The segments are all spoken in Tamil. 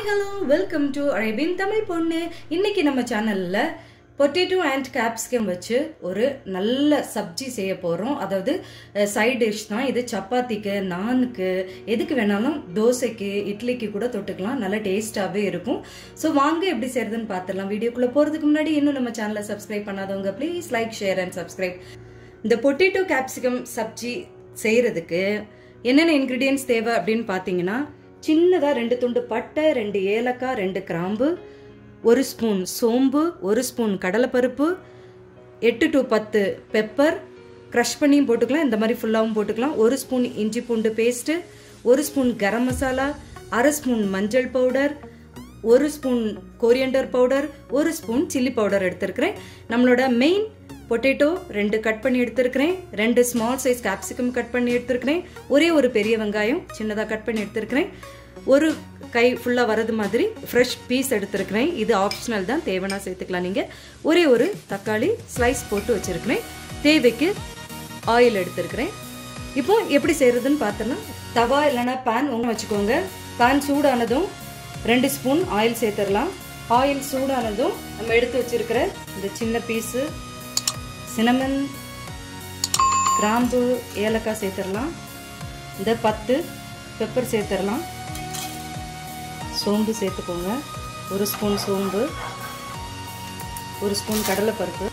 hello welcome to Arabian Tamil பொண்ணு இன்னைக்கு நம்ம சேனல்ல பொட்டேட்டோ அண்ட் கேப்சிகம் வச்சு ஒரு நல்ல சப்ஜி செய்ய போகிறோம் அதாவது சைட் டிஷ் தான் இது சப்பாத்திக்கு நானுக்கு எதுக்கு வேணாலும் தோசைக்கு இட்லிக்கு கூட தொட்டுக்கலாம் நல்ல டேஸ்டாகவே இருக்கும் ஸோ வாங்க எப்படி செய்யறதுன்னு பார்த்துடலாம் வீடியோக்குள்ளே போகிறதுக்கு முன்னாடி இன்னும் நம்ம சேனலை சப்ஸ்கிரைப் பண்ணாதவங்க please like share and subscribe இந்த பொட்டேட்டோ கேப்சிகம் சப்ஜி செய்கிறதுக்கு என்னென்ன இன்க்ரீடியன்ஸ் தேவை அப்படின்னு பார்த்தீங்கன்னா சின்னதாக ரெண்டு துண்டு பட்டை ரெண்டு ஏலக்காய் ரெண்டு கிராம்பு ஒரு ஸ்பூன் சோம்பு ஒரு ஸ்பூன் கடலைப்பருப்பு எட்டு டு பத்து பெப்பர் க்ரஷ் பண்ணியும் போட்டுக்கலாம் இந்த மாதிரி ஃபுல்லாகவும் போட்டுக்கலாம் ஒரு ஸ்பூன் இஞ்சி பூண்டு பேஸ்ட்டு ஒரு ஸ்பூன் கரம் மசாலா அரை ஸ்பூன் மஞ்சள் பவுடர் ஒரு ஸ்பூன் கொரியண்டர் பவுடர் ஒரு ஸ்பூன் சில்லி பவுடர் எடுத்திருக்கிறேன் நம்மளோட மெயின் பொட்டேட்டோ ரெண்டு கட் பண்ணி எடுத்திருக்கிறேன் ரெண்டு ஸ்மால் சைஸ் கேப்சிகம் கட் பண்ணி எடுத்திருக்கிறேன் ஒரே ஒரு பெரிய வெங்காயம் சின்னதாக கட் பண்ணி எடுத்திருக்கிறேன் ஒரு கை ஃபுல்லாக வரது மாதிரி ஃப்ரெஷ் பீஸ் எடுத்திருக்கிறேன் இது ஆப்ஷனல் தான் தேவைன்னா சேர்த்துக்கலாம் நீங்கள் ஒரே ஒரு தக்காளி ஸ்லைஸ் போட்டு வச்சுருக்கிறேன் தேவைக்கு ஆயில் எடுத்திருக்கிறேன் இப்போ எப்படி செய்கிறதுன்னு பார்த்தோன்னா தவா இல்லைன்னா பேன் ஒன்று வச்சுக்கோங்க பேன் சூடானதும் ரெண்டு ஸ்பூன் ஆயில் சேர்த்துடலாம் ஆயில் சூடானதும் நம்ம எடுத்து வச்சிருக்கிற இந்த சின்ன பீஸு சினமன் கிராம்பு ஏலக்காய் சேர்த்துடலாம் இந்த பத்து பெப்பர் சேர்த்துடலாம் சோம்பு சேர்த்துக்கோங்க ஒரு ஸ்பூன் சோம்பு ஒரு ஸ்பூன் கடலைப்பருப்பு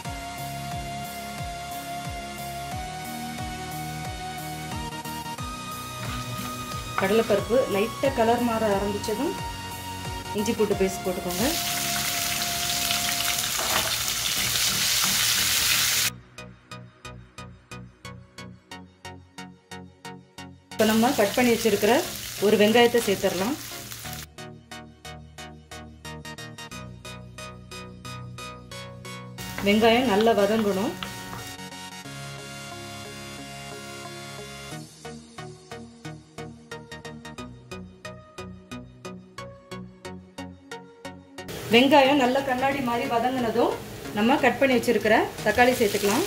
கடலைப்பருப்பு லைட்டாக கலர் மாற ஆரம்பித்ததும் இஞ்சி பூட்டு பேஸ்ட் போட்டுக்கோங்க இப்போ நம்ம கட் பண்ணி வச்சிருக்கிற ஒரு வெங்காயத்தை சேர்த்துடலாம் வெங்காயம் நல்லா வதங்கணும் வெங்காயம் நல்ல கண்ணாடி மாதிரி வதங்கினதும் நம்ம கட் பண்ணி வச்சிருக்கிற தக்காளி சேர்த்துக்கலாம்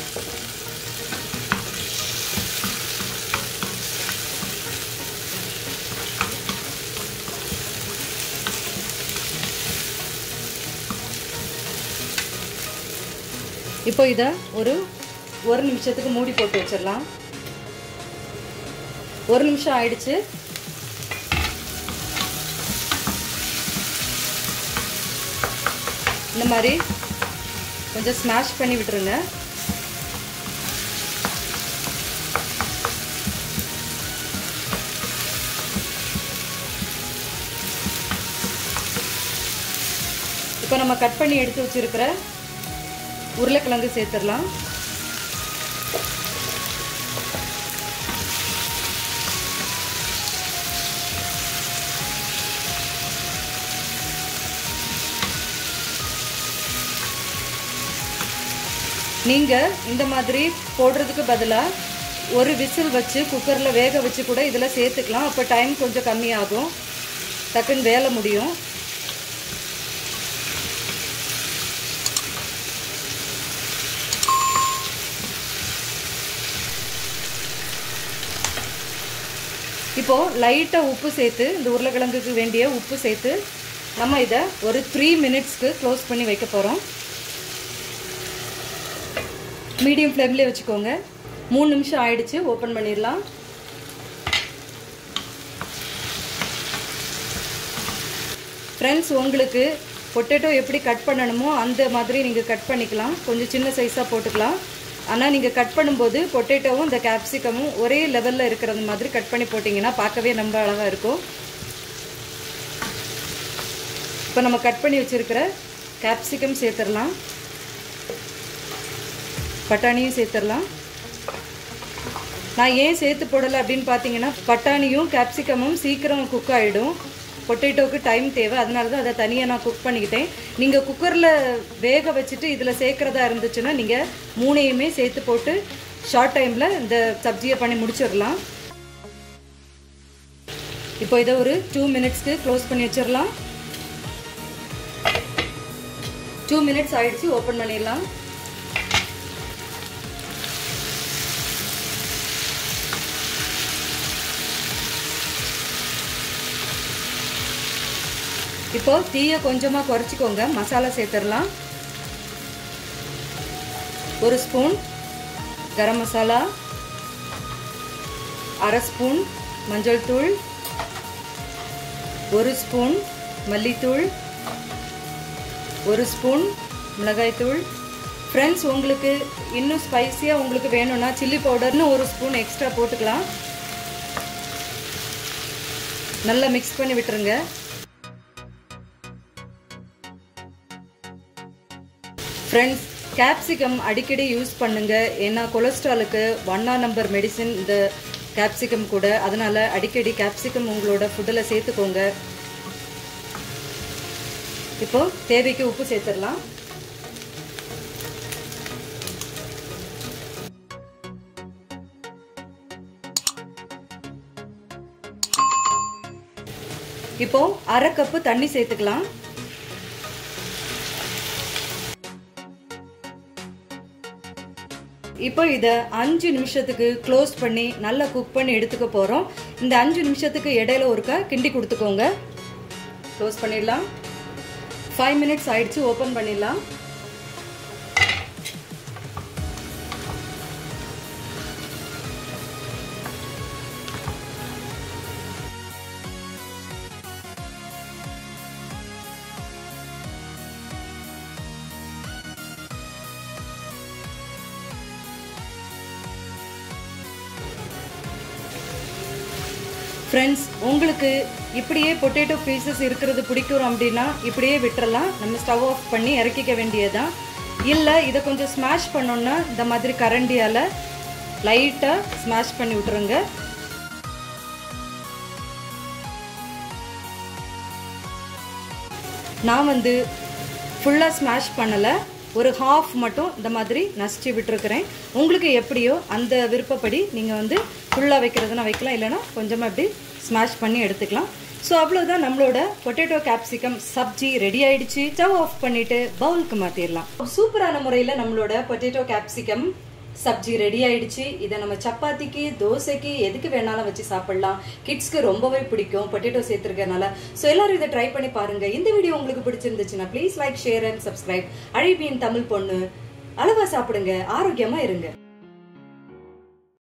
இப்போ இதை ஒரு ஒரு நிமிஷத்துக்கு மூடி போட்டு வச்சிடலாம் ஒரு நிமிஷம் ஆயிடுச்சு இந்த மாதிரி கொஞ்சம் ஸ்மாஷ் பண்ணி விட்டுருங்க இப்போ நம்ம கட் பண்ணி எடுத்து வச்சிருக்கிற உருளைக்கிழங்கு சேர்த்துடலாம் நீங்கள் இந்த மாதிரி போடுறதுக்கு பதிலாக ஒரு விசில் வச்சு குக்கரில் வேக வச்சு கூட இதில் சேர்த்துக்கலாம் அப்போ டைம் கொஞ்சம் கம்மியாகும் டக்குன்னு வேலை முடியும் இப்போது லைட்டாக உப்பு சேர்த்து இந்த உருளைக்கிழங்குக்கு வேண்டிய உப்பு சேர்த்து நம்ம இதை ஒரு த்ரீ மினிட்ஸ்க்கு க்ளோஸ் பண்ணி வைக்க போகிறோம் மீடியம் ஃப்ளேம்லேயே வச்சுக்கோங்க மூணு நிமிஷம் ஆயிடுச்சு ஓப்பன் பண்ணிடலாம் ஃப்ரெண்ட்ஸ் உங்களுக்கு பொட்டேட்டோ எப்படி கட் பண்ணணுமோ அந்த மாதிரி நீங்கள் கட் பண்ணிக்கலாம் கொஞ்சம் சின்ன சைஸாக போட்டுக்கலாம் ஆனால் நீங்கள் கட் பண்ணும்போது பொட்டேட்டோவும் இந்த கேப்சிகமும் ஒரே லெவலில் இருக்கிறது மாதிரி கட் பண்ணி போட்டிங்கன்னா பார்க்கவே ரொம்ப அழகாக இருக்கும் இப்போ நம்ம கட் பண்ணி வச்சுருக்கிற கேப்சிகம் சேர்த்துடலாம் பட்டாணியும் சேர்த்துடலாம் நான் ஏன் சேர்த்து போடலை அப்படின்னு பார்த்தீங்கன்னா பட்டாணியும் கேப்சிகமும் சீக்கிரம் குக் ஆகிடும் பொட்டேட்டோவுக்கு டைம் தேவை அதனால தான் அதை தனியாக நான் குக் பண்ணிக்கிட்டேன் நீங்கள் குக்கரில் வேக வச்சுட்டு இதில் சேர்க்குறதா இருந்துச்சுன்னா நீங்கள் மூணையுமே சேர்த்து போட்டு ஷார்ட் டைமில் இந்த சப்ஜியை பண்ணி முடிச்சிடலாம் இப்போ இதை ஒரு டூ மினிட்ஸ்க்கு க்ளோஸ் பண்ணி வச்சிடலாம் டூ மினிட்ஸ் ஆயிடுச்சு ஓப்பன் பண்ணிடலாம் இப்போ தீயை கொஞ்சமாக குறைச்சிக்கோங்க மசாலா சேர்த்துடலாம் ஒரு ஸ்பூன் கரம் மசாலா அரை ஸ்பூன் மஞ்சள் தூள் ஒரு ஸ்பூன் மல்லித்தூள் ஒரு ஸ்பூன் மிளகாய்த்தூள் ஃப்ரெண்ட்ஸ் உங்களுக்கு இன்னும் ஸ்பைஸியாக உங்களுக்கு வேணும்னா சில்லி பவுடர்னு ஒரு ஸ்பூன் எக்ஸ்ட்ரா போட்டுக்கலாம் நல்லா மிக்ஸ் பண்ணி விட்டுருங்க ஃப்ரெண்ட்ஸ் கேப்சிகம் அடிக்கடி யூஸ் பண்ணுங்க ஏன்னா கொலஸ்ட்ராலுக்கு ஒன்னா நம்பர் மெடிசின் இந்த கேப்சிகம் கூட அதனால அடிக்கடி கேப்சிகம் உங்களோட ஃபுட்டில் சேர்த்துக்கோங்க இப்போ தேவைக்கு உப்பு சேர்த்துடலாம் இப்போ அரை கப்பு தண்ணி சேர்த்துக்கலாம் இப்போ இதை அஞ்சு நிமிஷத்துக்கு க்ளோஸ் பண்ணி நல்லா குக் பண்ணி எடுத்துக்க போகிறோம் இந்த அஞ்சு நிமிஷத்துக்கு இடையில ஒருக்கா கிண்டி கொடுத்துக்கோங்க க்ளோஸ் பண்ணிடலாம் ஃபைவ் மினிட்ஸ் ஆயிடுச்சு ஓப்பன் பண்ணிடலாம் ஃப்ரெண்ட்ஸ் உங்களுக்கு இப்படியே பொட்டேட்டோ பீசஸ் இருக்கிறது பிடிக்கும் அப்படின்னா இப்படியே விட்டுறலாம் நம்ம ஸ்டவ் ஆஃப் பண்ணி இறக்கிக்க வேண்டியதுதான் இல்லை இதை கொஞ்சம் ஸ்மாஷ் பண்ணோன்னா இந்த மாதிரி கரண்டியால் லைட்டாக ஸ்மாஷ் பண்ணி விட்டுருங்க நான் வந்து ஃபுல்லாக ஸ்மாஷ் பண்ணலை ஒரு ஹாஃப் மட்டும் இந்த மாதிரி நசிச்சு விட்டுருக்குறேன் உங்களுக்கு எப்படியோ அந்த விருப்பப்படி நீங்கள் வந்து ஃபுல்லாக வைக்கிறதுனா வைக்கலாம் இல்லைனா கொஞ்சமாக இப்படி ஸ்மாஷ் பண்ணி எடுத்துக்கலாம் ஸோ அவ்வளோதான் நம்மளோட பொட்டேட்டோ கேப்சிகம் சப்ஜி ரெடி ஆயிடுச்சு ஸ்டவ் ஆஃப் பண்ணிட்டு பவுலுக்கு மாற்றிடலாம் சூப்பரான முறையில் நம்மளோட பொட்டேட்டோ கேப்சிகம் சப்ஜி ரெடி ஆயிடுச்சு இதை நம்ம சப்பாத்திக்கு தோசைக்கு எதுக்கு வேணாலும் வச்சு சாப்பிடலாம் கிட்ஸ்க்கு ரொம்பவே பிடிக்கும் பொட்டேட்டோ சேர்த்துருக்கனால ஸோ எல்லாரும் இதை ட்ரை பண்ணி பாருங்க இந்த வீடியோ உங்களுக்கு பிடிச்சிருந்துச்சுன்னா please like share and subscribe அழிபியின் தமிழ் பொண்ணு அளவா சாப்பிடுங்க ஆரோக்கியமா இருங்க